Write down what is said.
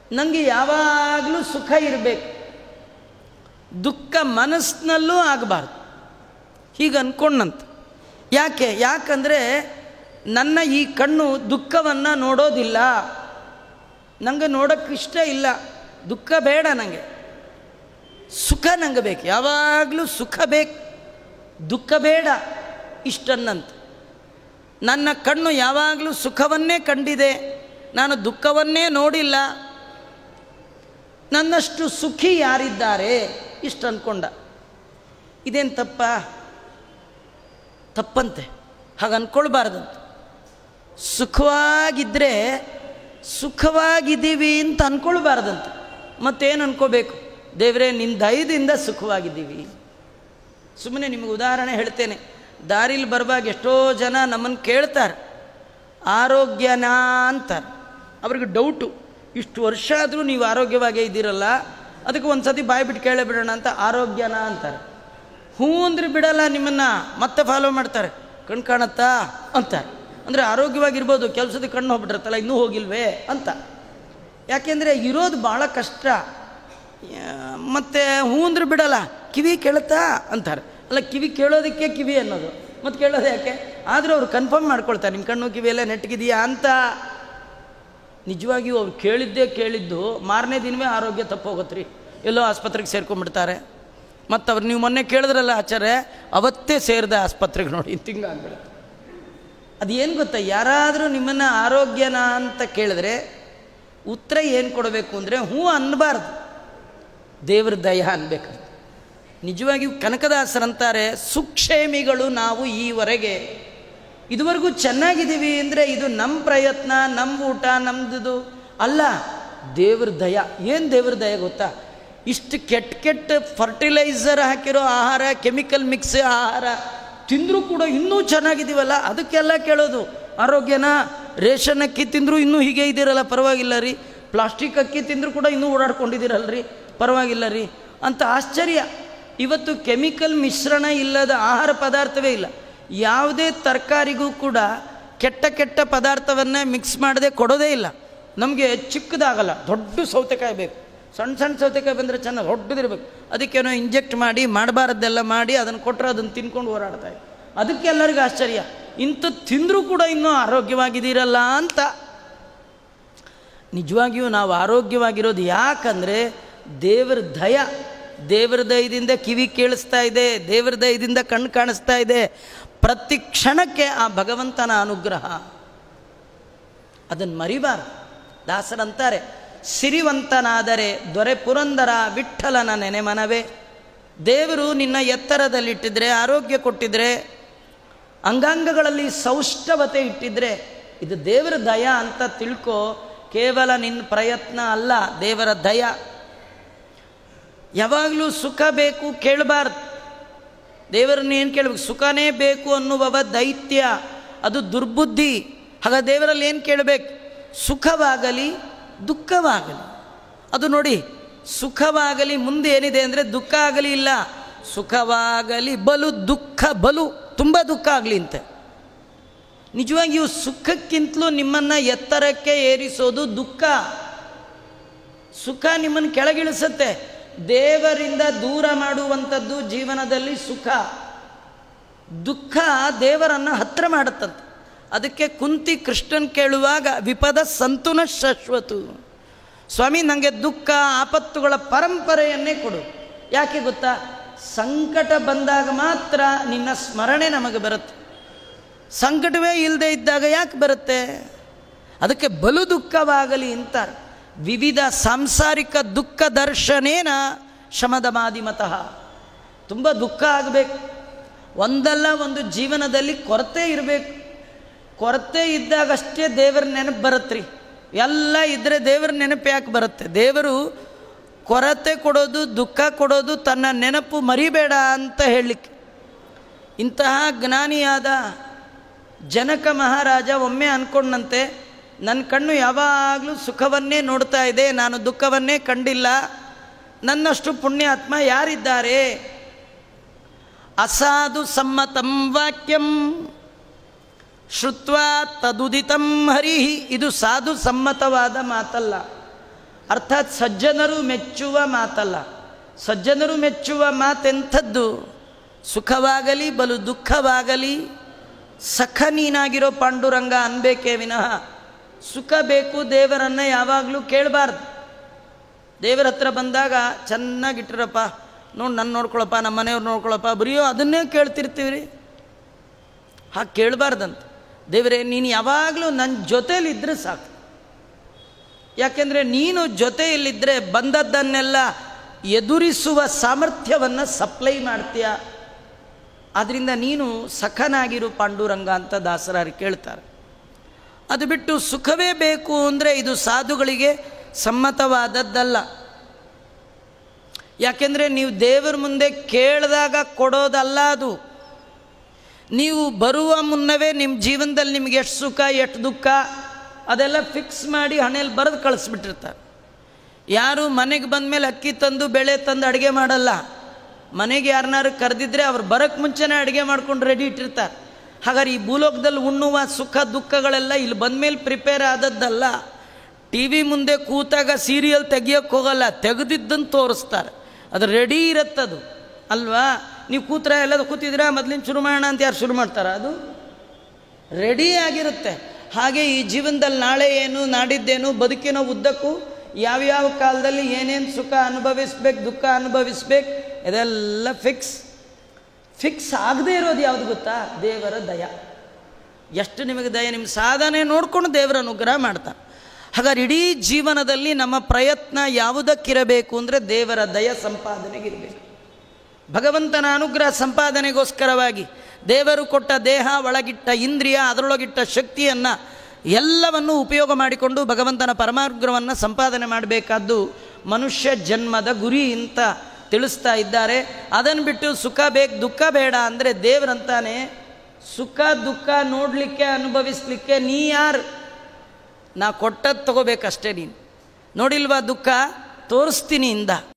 ನನಗೆ ಯಾವಾಗಲೂ ಸುಖ ಇರಬೇಕು ದುಃಖ ಮನಸ್ಸಿನಲ್ಲೂ ಆಗಬಾರ್ದು ಹೀಗೆ ಅಂದ್ಕೊಂಡಂತ ಯಾಕೆ ಯಾಕಂದರೆ ನನ್ನ ಈ ಕಣ್ಣು ದುಃಖವನ್ನು ನೋಡೋದಿಲ್ಲ ನನಗೆ ನೋಡೋಕ್ಕೆ ಇಷ್ಟ ಇಲ್ಲ ದುಃಖ ಬೇಡ ನನಗೆ ಸುಖ ನನಗೆ ಬೇಕು ಯಾವಾಗಲೂ ಸುಖ ಬೇಕು ದುಃಖ ಬೇಡ ಇಷ್ಟನ್ನಂತ ನನ್ನ ಕಣ್ಣು ಯಾವಾಗಲೂ ಸುಖವನ್ನೇ ಕಂಡಿದೆ ನಾನು ದುಃಖವನ್ನೇ ನೋಡಿಲ್ಲ ನನ್ನಷ್ಟು ಸುಖಿ ಯಾರಿದ್ದಾರೆ ಇಷ್ಟು ಅಂದ್ಕೊಂಡ ಇದೇನು ತಪ್ಪ ತಪ್ಪಂತೆ ಹಾಗೆ ಅಂದ್ಕೊಳ್ಬಾರ್ದಂತೆ ಸುಖವಾಗಿದ್ದರೆ ಸುಖವಾಗಿದ್ದೀವಿ ಅಂತ ಅಂದ್ಕೊಳ್ಬಾರ್ದಂತೆ ಮತ್ತೇನು ಅನ್ಕೋಬೇಕು ದೇವರೇ ನಿನ್ನ ದಯದಿಂದ ಸುಖವಾಗಿದ್ದೀವಿ ಸುಮ್ಮನೆ ನಿಮಗೆ ಉದಾಹರಣೆ ಹೇಳ್ತೇನೆ ದಾರಿಲಿ ಬರುವಾಗ ಎಷ್ಟೋ ಜನ ನಮ್ಮನ್ನು ಕೇಳ್ತಾರೆ ಆರೋಗ್ಯನಾ ಅಂತಾರೆ ಅವ್ರಿಗೆ ಡೌಟು ಇಷ್ಟು ವರ್ಷ ಆದರೂ ನೀವು ಆರೋಗ್ಯವಾಗೇ ಇದ್ದೀರಲ್ಲ ಅದಕ್ಕೆ ಒಂದು ಸತಿ ಬಾಯಿ ಬಿಟ್ಟು ಕೇಳೇ ಬಿಡೋಣ ಅಂತ ಆರೋಗ್ಯನಾ ಅಂತಾರೆ ಹ್ಞೂ ಅಂದ್ರೆ ಬಿಡಲ್ಲ ನಿಮ್ಮನ್ನು ಮತ್ತೆ ಫಾಲೋ ಮಾಡ್ತಾರೆ ಕಣ್ ಕಾಣತ್ತಾ ಅಂತಾರೆ ಅಂದರೆ ಆರೋಗ್ಯವಾಗಿರ್ಬೋದು ಕೆಲಸದ ಕಣ್ಣು ಹೋಗ್ಬಿಟ್ಟಿರುತ್ತಲ್ಲ ಇನ್ನೂ ಹೋಗಿಲ್ವೇ ಅಂತ ಯಾಕೆಂದರೆ ಇರೋದು ಭಾಳ ಕಷ್ಟ ಯಾ- ಮತ್ತೆ ಹ್ಞೂ ಅಂದ್ರೆ ಬಿಡಲ್ಲ ಕಿವಿ ಕೇಳುತ್ತಾ ಅಂತಾರೆ ಅಲ್ಲ ಕಿವಿ ಕೇಳೋದಕ್ಕೆ ಕಿವಿ ಅನ್ನೋದು ಮತ್ತು ಕೇಳೋದು ಯಾಕೆ ಆದರೂ ಅವ್ರು ಕನ್ಫರ್ಮ್ ಮಾಡ್ಕೊಳ್ತಾರೆ ನಿಮ್ಮ ಕಣ್ಣು ಕಿವಿ ಎಲ್ಲ ನೆಟ್ಟಗಿದೆಯಾ ಅಂತ ನಿಜವಾಗಿಯೂ ಅವ್ರು ಕೇಳಿದ್ದೇ ಕೇಳಿದ್ದು ಮಾರನೇ ದಿನವೇ ಆರೋಗ್ಯ ತಪ್ಪೋಗತ್ತೆ ರೀ ಎಲ್ಲೋ ಆಸ್ಪತ್ರೆಗೆ ಸೇರ್ಕೊಂಡ್ಬಿಡ್ತಾರೆ ಮತ್ತು ಅವ್ರು ನೀವು ಮೊನ್ನೆ ಕೇಳಿದ್ರಲ್ಲ ಆಚಾರ್ಯ ಅವತ್ತೇ ಸೇರಿದ ಆಸ್ಪತ್ರೆಗೆ ನೋಡಿ ತಿಂಗಾಗ್ಬಿಡುತ್ತೆ ಅದೇನು ಗೊತ್ತಾ ಯಾರಾದರೂ ನಿಮ್ಮನ್ನು ಆರೋಗ್ಯನ ಅಂತ ಕೇಳಿದ್ರೆ ಉತ್ತರ ಏನು ಕೊಡಬೇಕು ಅಂದರೆ ಹ್ಞೂ ಅನ್ನಬಾರ್ದು ದೇವ್ರ ದಯ ಅನ್ಬೇಕಂತ ನಿಜವಾಗಿಯೂ ಕನಕದಾಸರಂತಾರೆ ಸುಕ್ಷೇಮಿಗಳು ನಾವು ಈವರೆಗೆ ಇದುವರೆಗೂ ಚೆನ್ನಾಗಿದ್ದೀವಿ ಅಂದರೆ ಇದು ನಮ್ಮ ಪ್ರಯತ್ನ ನಮ್ಮ ಊಟ ನಮ್ಮದು ಅಲ್ಲ ದೇವ್ರ ದಯ ಏನು ದೇವ್ರ ದಯ ಗೊತ್ತಾ ಇಷ್ಟು ಕೆಟ್ಟ ಕೆಟ್ಟ ಫರ್ಟಿಲೈಸರ್ ಹಾಕಿರೋ ಆಹಾರ ಕೆಮಿಕಲ್ ಮಿಕ್ಸ್ ಆಹಾರ ತಿಂದರೂ ಕೂಡ ಇನ್ನೂ ಚೆನ್ನಾಗಿದ್ದೀವಲ್ಲ ಅದಕ್ಕೆಲ್ಲ ಕೇಳೋದು ಆರೋಗ್ಯನ ರೇಷನ್ ಅಕ್ಕಿ ತಿಂದರೂ ಇನ್ನೂ ಹೀಗೆ ಇದ್ದೀರಲ್ಲ ಪರವಾಗಿಲ್ಲ ರೀ ಪ್ಲಾಸ್ಟಿಕ್ ಅಕ್ಕಿ ತಿಂದರೂ ಕೂಡ ಇನ್ನೂ ಓಡಾಡ್ಕೊಂಡಿದ್ದೀರಲ್ಲ ರೀ ಪರವಾಗಿಲ್ಲ ರೀ ಅಂತ ಆಶ್ಚರ್ಯ ಇವತ್ತು ಕೆಮಿಕಲ್ ಮಿಶ್ರಣ ಇಲ್ಲದ ಆಹಾರ ಪದಾರ್ಥವೇ ಇಲ್ಲ ಯಾವುದೇ ತರಕಾರಿಗೂ ಕೂಡ ಕೆಟ್ಟ ಕೆಟ್ಟ ಪದಾರ್ಥವನ್ನು ಮಿಕ್ಸ್ ಮಾಡದೆ ಕೊಡೋದೇ ಇಲ್ಲ ನಮಗೆ ಚಿಕ್ಕದಾಗಲ್ಲ ದೊಡ್ಡ ಸೌತೆಕಾಯಿ ಬೇಕು ಸಣ್ಣ ಸಣ್ಣ ಸೌತೆಕಾಯಿ ಬಂದರೆ ಚೆನ್ನಾಗಿ ದೊಡ್ಡದಿರ್ಬೇಕು ಅದಕ್ಕೇನೋ ಇಂಜೆಕ್ಟ್ ಮಾಡಿ ಮಾಡಬಾರ್ದೆಲ್ಲ ಮಾಡಿ ಅದನ್ನು ಕೊಟ್ಟರೆ ಅದನ್ನು ತಿನ್ಕೊಂಡು ಹೋರಾಡ್ತಾ ಇದ್ದೆ ಅದಕ್ಕೆ ಎಲ್ಲರಿಗೂ ಆಶ್ಚರ್ಯ ಇಂಥ ತಿಂದರೂ ಕೂಡ ಇನ್ನೂ ಆರೋಗ್ಯವಾಗಿದ್ದೀರಲ್ಲ ಅಂತ ನಿಜವಾಗಿಯೂ ನಾವು ಆರೋಗ್ಯವಾಗಿರೋದು ಯಾಕಂದರೆ ದೇವರ ದಯ ದೇವರ ದಯದಿಂದ ಕಿವಿ ಕೇಳಿಸ್ತಾ ಇದೆ ದೇವರ ದಯದಿಂದ ಕಣ್ಣು ಕಾಣಿಸ್ತಾ ಇದೆ ಪ್ರತಿ ಕ್ಷಣಕ್ಕೆ ಆ ಭಗವಂತನ ಅನುಗ್ರಹ ಅದನ್ನು ಮರಿಬಾರ್ದು ದಾಸರಂತಾರೆ ಸಿರಿವಂತನಾದರೆ ದೊರೆ ಪುರಂದರ ವಿಠಲನ ನೆನೆ ಮನವೇ ದೇವರು ನಿನ್ನ ಎತ್ತರದಲ್ಲಿಟ್ಟಿದ್ರೆ ಆರೋಗ್ಯ ಕೊಟ್ಟಿದ್ರೆ ಅಂಗಾಂಗಗಳಲ್ಲಿ ಸೌಷ್ಠವತೆ ಇಟ್ಟಿದ್ರೆ ಇದು ದೇವರ ದಯ ಅಂತ ತಿಳ್ಕೊ ಕೇವಲ ನಿನ್ನ ಪ್ರಯತ್ನ ಅಲ್ಲ ದೇವರ ದಯ ಯಾವಾಗಲೂ ಸುಖ ಬೇಕು ಕೇಳಬಾರ್ದು ದೇವರನ್ನ ಏನು ಕೇಳಬೇಕು ಸುಖನೇ ಬೇಕು ಅನ್ನುವವ ದೈತ್ಯ ಅದು ದುರ್ಬುದ್ಧಿ ಹಾಗ ದೇವರಲ್ಲಿ ಏನು ಕೇಳಬೇಕು ಸುಖವಾಗಲಿ ದುಃಖವಾಗಲಿ ಅದು ನೋಡಿ ಸುಖವಾಗಲಿ ಮುಂದೆ ಏನಿದೆ ಅಂದರೆ ದುಃಖ ಆಗಲಿ ಇಲ್ಲ ಸುಖವಾಗಲಿ ಬಲು ದುಃಖ ಬಲು ತುಂಬ ದುಃಖ ಆಗಲಿ ಅಂತೆ ನಿಜವಾಗಿಯೂ ಸುಖಕ್ಕಿಂತಲೂ ನಿಮ್ಮನ್ನು ಎತ್ತರಕ್ಕೆ ಏರಿಸೋದು ದುಃಖ ಸುಖ ನಿಮ್ಮನ್ನು ಕೆಳಗಿಳಿಸುತ್ತೆ ದೇವರಿಂದ ದೂರ ಮಾಡುವಂಥದ್ದು ಜೀವನದಲ್ಲಿ ಸುಖ ದುಃಖ ದೇವರನ್ನು ಹತ್ರ ಮಾಡುತ್ತಂತೆ ಅದಕ್ಕೆ ಕುಂತಿ ಕೃಷ್ಣನ್ ಕೇಳುವಾಗ ವಿಪದ ಸಂತುನ ಶಾಶ್ವತು ಸ್ವಾಮಿ ನನಗೆ ದುಃಖ ಆಪತ್ತುಗಳ ಪರಂಪರೆಯನ್ನೇ ಕೊಡು ಯಾಕೆ ಗೊತ್ತಾ ಸಂಕಟ ಬಂದಾಗ ಮಾತ್ರ ನಿನ್ನ ಸ್ಮರಣೆ ನಮಗೆ ಬರುತ್ತೆ ಸಂಕಟವೇ ಇಲ್ಲದೆ ಇದ್ದಾಗ ಯಾಕೆ ಬರುತ್ತೆ ಅದಕ್ಕೆ ಬಲು ದುಃಖವಾಗಲಿ ಅಂತಾರೆ ವಿವಿಧ ಸಾಂಸಾರಿಕ ದುಃಖ ದರ್ಶನೇನ ಶಮದ ಮಾದಿಮತಃ ತುಂಬ ದುಃಖ ಆಗಬೇಕು ಒಂದಲ್ಲ ಒಂದು ಜೀವನದಲ್ಲಿ ಕೊರತೆ ಇರಬೇಕು ಕೊರತೆ ಇದ್ದಾಗಷ್ಟೇ ದೇವರ ನೆನಪು ಬರುತ್ತೆ ರೀ ಎಲ್ಲ ಇದ್ದರೆ ದೇವರ ನೆನಪು ಯಾಕೆ ಬರುತ್ತೆ ದೇವರು ಕೊರತೆ ಕೊಡೋದು ದುಃಖ ಕೊಡೋದು ತನ್ನ ನೆನಪು ಮರಿಬೇಡ ಅಂತ ಹೇಳಲಿಕ್ಕೆ ಇಂತಹ ಜ್ಞಾನಿಯಾದ ಜನಕ ಮಹಾರಾಜ ಒಮ್ಮೆ ಅಂದ್ಕೊಂಡಂತೆ ನನ್ನ ಕಣ್ಣು ಯಾವಾಗಲೂ ಸುಖವನ್ನೇ ನೋಡ್ತಾ ಇದೆ ನಾನು ದುಃಖವನ್ನೇ ಕಂಡಿಲ್ಲ ನನ್ನಷ್ಟು ಪುಣ್ಯಾತ್ಮ ಯಾರಿದ್ದಾರೆ ಅಸಾಧು ಸಮ್ಮತಂ ವಾಕ್ಯಂ ಶ್ರುತ್ವ ತದುದಿತಂ ಹರಿ ಇದು ಸಾಧು ಸಮ್ಮತವಾದ ಮಾತಲ್ಲ ಅರ್ಥಾತ್ ಸಜ್ಜನರು ಮೆಚ್ಚುವ ಮಾತಲ್ಲ ಸಜ್ಜನರು ಮೆಚ್ಚುವ ಮಾತೆಂಥದ್ದು ಸುಖವಾಗಲಿ ಬಲು ದುಃಖವಾಗಲಿ ಸಖ ನೀನಾಗಿರೋ ಪಾಂಡುರಂಗ ಅನ್ಬೇಕೇ ವಿನಃ ಸುಖ ಬೇಕು ದೇವರನ್ನು ಯಾವಾಗಲೂ ಕೇಳಬಾರ್ದು ದೇವರ ಹತ್ರ ಬಂದಾಗ ಚೆನ್ನಾಗಿಟ್ಟಿರಪ್ಪ ನೋಡಿ ನನ್ನ ನೋಡ್ಕೊಳಪ್ಪ ನಮ್ಮ ಮನೆಯವ್ರು ನೋಡ್ಕೊಳಪ್ಪ ಬರೀಯೋ ಅದನ್ನೇ ಕೇಳ್ತಿರ್ತೀವಿ ರೀ ಹಾಗೆ ಕೇಳಬಾರ್ದಂತ ದೇವರೇ ನೀನು ಯಾವಾಗಲೂ ನನ್ನ ಜೊತೇಲಿದ್ದರೆ ಸಾಕು ಯಾಕೆಂದರೆ ನೀನು ಜೊತೆಯಲ್ಲಿದ್ದರೆ ಬಂದದ್ದನ್ನೆಲ್ಲ ಎದುರಿಸುವ ಸಾಮರ್ಥ್ಯವನ್ನು ಸಪ್ಲೈ ಮಾಡ್ತೀಯ ಆದ್ದರಿಂದ ನೀನು ಸಖನಾಗಿರು ಪಾಂಡುರಂಗ ಅಂತ ದಾಸರಾರು ಕೇಳ್ತಾರೆ ಅದು ಬಿಟ್ಟು ಸುಖವೇ ಬೇಕು ಅಂದರೆ ಇದು ಸಾಧುಗಳಿಗೆ ಸಮ್ಮತವಾದದ್ದಲ್ಲ ಯಾಕೆಂದರೆ ನೀವು ದೇವರ ಮುಂದೆ ಕೇಳಿದಾಗ ಕೊಡೋದಲ್ಲ ಅದು ನೀವು ಬರುವ ಮುನ್ನವೇ ನಿಮ್ಮ ಜೀವನದಲ್ಲಿ ನಿಮ್ಗೆ ಎಷ್ಟು ಸುಖ ಎಷ್ಟು ದುಃಖ ಅದೆಲ್ಲ ಫಿಕ್ಸ್ ಮಾಡಿ ಹಣೆಯಲ್ಲಿ ಬರೆದು ಕಳಿಸ್ಬಿಟ್ಟಿರ್ತಾರೆ ಯಾರು ಮನೆಗೆ ಬಂದಮೇಲೆ ಅಕ್ಕಿ ತಂದು ಬೆಳೆ ತಂದು ಅಡುಗೆ ಮಾಡಲ್ಲ ಮನೆಗೆ ಯಾರನ್ನಾರು ಕರೆದಿದ್ರೆ ಅವ್ರು ಬರೋಕ್ಕೆ ಮುಂಚೆನೇ ಅಡುಗೆ ಮಾಡ್ಕೊಂಡು ರೆಡಿ ಇಟ್ಟಿರ್ತಾರೆ ಹಾಗಾದ್ರೆ ಈ ಭೂಲೋಕದಲ್ಲಿ ಉಣ್ಣುವ ಸುಖ ದುಃಖಗಳೆಲ್ಲ ಇಲ್ಲಿ ಬಂದಮೇಲೆ ಪ್ರಿಪೇರ್ ಆದದ್ದಲ್ಲ ಟಿ ವಿ ಮುಂದೆ ಕೂತಾಗ ಸೀರಿಯಲ್ ತೆಗಿಯೋಕ್ಕೆ ಹೋಗಲ್ಲ ತೆಗೆದಿದ್ದನ್ನು ತೋರಿಸ್ತಾರೆ ಅದು ರೆಡಿ ಇರುತ್ತದು ಅಲ್ವಾ ನೀವು ಕೂತ್ರ ಎಲ್ಲದು ಕೂತಿದ್ದೀರಾ ಮೊದಲಿನ ಶುರು ಮಾಡೋಣ ಅಂತ ಯಾರು ಶುರು ಮಾಡ್ತಾರ ಅದು ರೆಡಿ ಆಗಿರುತ್ತೆ ಹಾಗೆ ಈ ಜೀವನದಲ್ಲಿ ನಾಳೆ ಏನು ನಾಡಿದ್ದೇನು ಬದುಕಿನ ಉದ್ದಕ್ಕೂ ಯಾವ್ಯಾವ ಕಾಲದಲ್ಲಿ ಏನೇನು ಸುಖ ಅನುಭವಿಸ್ಬೇಕು ದುಃಖ ಅನುಭವಿಸ್ಬೇಕು ಇದೆಲ್ಲ ಫಿಕ್ಸ್ ಫಿಕ್ಸ್ ಆಗದೇ ಇರೋದು ಯಾವುದು ಗೊತ್ತಾ ದೇವರ ದಯ ಎಷ್ಟು ನಿಮಗೆ ದಯ ನಿಮ್ಮ ಸಾಧನೆ ನೋಡ್ಕೊಂಡು ದೇವರ ಅನುಗ್ರಹ ಮಾಡ್ತಾನೆ ಹಾಗಾದ್ರೆ ಇಡೀ ಜೀವನದಲ್ಲಿ ನಮ್ಮ ಪ್ರಯತ್ನ ಯಾವುದಕ್ಕಿರಬೇಕು ಅಂದರೆ ದೇವರ ದಯ ಸಂಪಾದನೆಗಿರಬೇಕು ಭಗವಂತನ ಅನುಗ್ರಹ ಸಂಪಾದನೆಗೋಸ್ಕರವಾಗಿ ದೇವರು ಕೊಟ್ಟ ದೇಹ ಒಳಗಿಟ್ಟ ಇಂದ್ರಿಯ ಅದರೊಳಗಿಟ್ಟ ಶಕ್ತಿಯನ್ನು ಎಲ್ಲವನ್ನು ಉಪಯೋಗ ಮಾಡಿಕೊಂಡು ಭಗವಂತನ ಪರಮಾನುಗ್ರಹವನ್ನು ಸಂಪಾದನೆ ಮಾಡಬೇಕಾದ್ದು ಮನುಷ್ಯ ಜನ್ಮದ ಗುರಿ ಅಂತ ತಿಳಿಸ್ತಾ ಇದ್ದಾರೆ ಅದನ್ನು ಬಿಟ್ಟು ಸುಖ ಬೇಕು ದುಃಖ ಬೇಡ ಅಂದರೆ ದೇವರಂತಾನೆ ಸುಖ ದುಃಖ ನೋಡಲಿಕ್ಕೆ ಅನುಭವಿಸ್ಲಿಕ್ಕೆ ನೀ ಯಾರು ನಾ ಕೊಟ್ಟದ್ದು ತಗೋಬೇಕಷ್ಟೇ ನೀನು ನೋಡಿಲ್ವಾ ದುಃಖ ತೋರಿಸ್ತೀನಿ ಇಂದ